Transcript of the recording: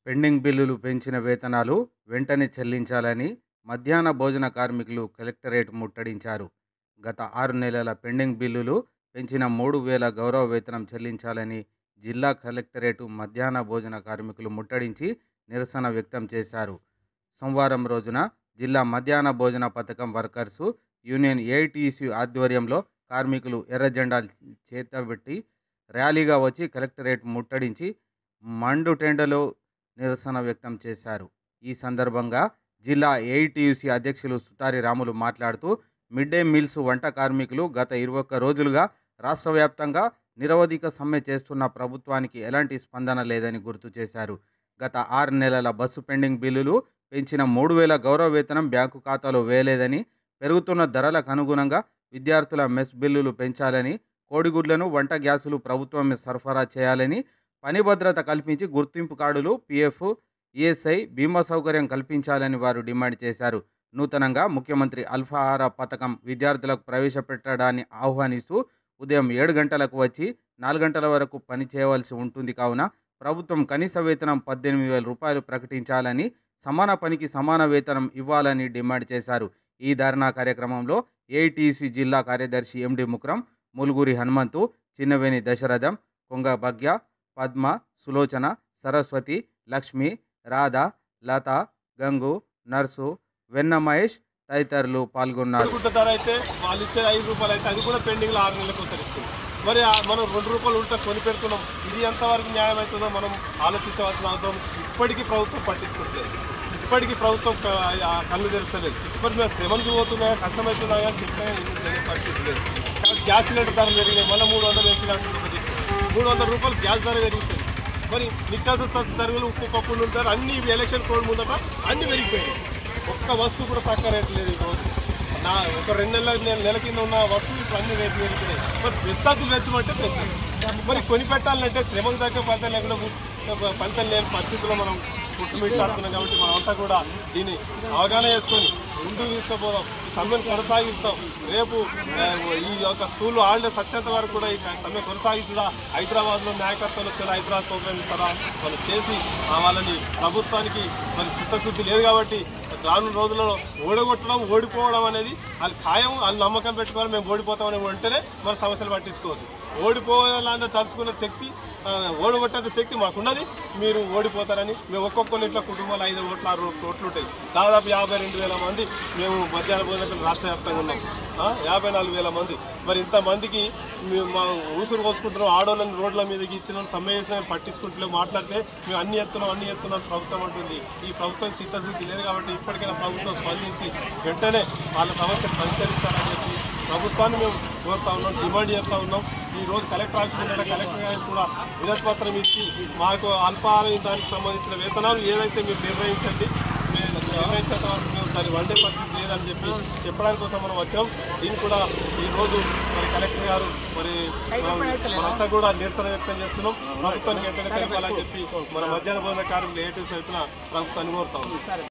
pending బిల్లులు పెంచిన వేతనాలు వెంటనే చెల్లించాలని మధ్యాహ్న భోజన కార్మికులు కలెక్టరేట్ ముట్టడించారు గత ఆరు నెలల పెండింగ్ బిల్లులు పెంచిన మూడు వేల గౌరవ వేతనం చెల్లించాలని జిల్లా కలెక్టరేట్ మధ్యాహ్న భోజన కార్మికులు ముట్టడించి నిరసన వ్యక్తం చేశారు సోమవారం రోజున జిల్లా మధ్యాహ్న భోజన పథకం వర్కర్సు యూనియన్ ఏఐటీసీ ఆధ్వర్యంలో కార్మికులు ఎర్ర జెండాలు చేతబెట్టి ర్యాలీగా వచ్చి కలెక్టరేట్ ముట్టడించి మండు టెండలో నిరసన వ్యక్తం చేశారు ఈ సందర్భంగా జిల్లా ఏఐటీయూసీ అధ్యక్షులు సుతారి రాములు మాట్లాడుతూ మిడ్ డే మీల్స్ వంట కార్మికులు గత ఇరవై ఒక్క రోజులుగా రాష్ట్ర వ్యాప్తంగా నిరవధిక సమ్మె చేస్తున్న ప్రభుత్వానికి ఎలాంటి స్పందన లేదని గుర్తు చేశారు గత ఆరు నెలల బస్సు పెండింగ్ బిల్లులు పెంచిన మూడు వేల గౌరవ వేతనం బ్యాంకు ఖాతాలో వేయలేదని పెరుగుతున్న ధరలకు అనుగుణంగా విద్యార్థుల మెస్ బిల్లులు పెంచాలని కోడిగుడ్లను వంట గ్యాసులు ప్రభుత్వమే సరఫరా చేయాలని పని భద్రత కల్పించి గుర్తింపు కార్డులు పిఎఫ్ ఈఎస్ఐ బీమా సౌకర్యం కల్పించాలని వారు డిమాండ్ చేశారు నూతనంగా ముఖ్యమంత్రి అల్ఫాహార పథకం విద్యార్థులకు ప్రవేశపెట్టడాన్ని ఆహ్వానిస్తూ ఉదయం ఏడు గంటలకు వచ్చి నాలుగు గంటల వరకు పని చేయవలసి ఉంటుంది కావున ప్రభుత్వం కనీస వేతనం పద్దెనిమిది వేల రూపాయలు ప్రకటించాలని సమాన పనికి సమాన వేతనం ఇవ్వాలని డిమాండ్ చేశారు ఈ ధర్నా కార్యక్రమంలో ఏఐటీసీ జిల్లా కార్యదర్శి ఎండి ముక్రం ములుగురి హనుమంతు చిన్నవేణి దశరథం కొంగ భగ్య పద్మ సులోచన సరస్వతి లక్ష్మి రాధ లత గంగు నర్సు వెన్న మహేష్ తదితరులు పాల్గొన్నారు గుడ్డ ధర అయితే వాళ్ళు ఇచ్చే ఐదు రూపాయలు అయితే అది కూడా పెండింగ్లో ఆరు నెలలకు ఒకసారి ఇస్తుంది మరి ఆ మనం రెండు రూపాయలు ఉంటే కొని పెడుతున్నాం ఇది ఎంతవరకు న్యాయం అవుతుందో మనం ఆలోచించవలసిన అవసరం ఇప్పటికీ ప్రభుత్వం పట్టించుకోవట్లేదు ఇప్పటికీ ప్రభుత్వం క- ఆ కళ్ళు తెరుస్తలేదు మరి మేము శ్రమలు పోతున్నాయా కష్టమవుతున్నాయా అని చెప్పే తెలియని పరిస్థితి లేదు కాబట్టి గ్యాస్ సిలిండర్ ధర పెరిగినాయి మళ్ళీ మూడు వందలు పెంచినట్టు మూడు వందల రూపాయలు గ్యాస్ ధర పెరుగుతుంది మరి నిత్యావసర సరుకు ధరలు ఉప్పు పప్పు నూనె ధర అన్ని ఇవి ఎలక్షన్ కోడ్ ముందట అన్ని పెరిగిపోయాయి ఒక్క వస్తువు కూడా తక్కువ రేటు లేదు ఈ రోజు నా ఒక రెండు నెలల నెల నెల కింద ఉన్న వస్తువు ఇప్పుడు అన్ని రేట్లు పెరిగినాయి మరి విశ్వాసులు పెంచమంటే పెంచాలి మరి కొని పెట్టాలంటే శ్రమకు తగ్గ ఫలితం లేకుండా పు- ఫలితం లేని పరిస్థితుల్లో మనం పుట్టుమిట్టాడుతున్నాం కాబట్టి మనమంతా కూడా దీన్ని అవగాహన చేసుకొని ముందుకు తీసుకుపోదాం ఈ సమ్మెను కొనసాగిస్తాం రేపు ఆ, ఈ యొక్క స్కూల్ హాలిడేస్ వచ్చేంత వరకు కూడా ఈ సమ్మె కొనసాగించుదా హైదరాబాద్లో నాయకత్వం వచ్చే హైదరాబాద్ ప్రోగ్రామ్ ఇస్తారా వాళ్ళు చేసి ఆ వాళ్ళని ప్రభుత్వానికి మరి చిత్తశుద్ధి లేదు కాబట్టి రానున్న రోజుల్లో ఓడగొట్టడం ఓడిపోవడం అనేది వాళ్ళు ఖాయం వాళ్ళు నమ్మకం పెట్టుకోవాలి మేము ఓడిపోతామని వెంటనే మన సమస్యలు పట్టించుకోవద్దు ఓడిపోవాలన్న తలుచుకున్న శక్తి ఆ, ఓడగొట్టేంత శక్తి మాకున్నది మీరు ఓడిపోతారని మేము ఒక్కొక్కరు ఇంట్లో కుటుంబాలు ఐదు ఓట్లు ఆరు ఓట్లు ఉంటాయి దాదాపు యాభై రెండు వేల మంది మేము మధ్యాహ్న భోజనం రాష్ట్ర వ్యాప్తంగా ఉన్నాం ఆ, యాభై నాలుగు వేల మంది మరి ఇంతమందికి మేము మా ఊసురు కోసుకుంటున్నాం ఆడోళ్ళని రోడ్ల మీదకి ఇచ్చిన సమ్మె చేసిన పట్టించుకుంటూ మాట్లాడితే మేము అన్ని ఎత్తున్నాం అన్ని ఎత్తున్నాం ప్రభుత్వం అంటుంది ఈ ప్రభుత్వం చిత్తశుద్ధి లేదు కాబట్టి ఇప్పటికైనా ప్రభుత్వం స్పందించి వెంటనే వాళ్ళ సమస్యను పరిష్కరిస్తారని చెప్పి ప్రభుత్వాన్ని మేము కోరుతా ఉన్నాం డిమాండ్ చేస్తూ ఉన్నాం ఈ రోజు కలెక్టర్ ఆఫీస్ ముందర కలెక్టర్ గారికి కూడా వినతిపత్రం ఇచ్చి మాకు అల్పాహారం దానికి సంబంధించిన వేతనాలు ఏదైతే మీరు నిర్ణయించండి మేము నిర్ణయించేంత వరకు మేము దాన్ని వండే పరిస్థితి లేదని చెప్పి చెప్పడానికి కోసం మనం వచ్చాం దీన్ని కూడా ఈ రోజు మరి కలెక్టర్ గారు మరి మనంతా కూడా నిరసన వ్యక్తం చేస్తున్నాం ప్రభుత్వానికి వెంటనే తెలపాలని చెప్పి మన మధ్యాహ్న భోజన కార్మికులు ఏటీసీ వైపున ప్రభుత్వాన్ని కోరుతాం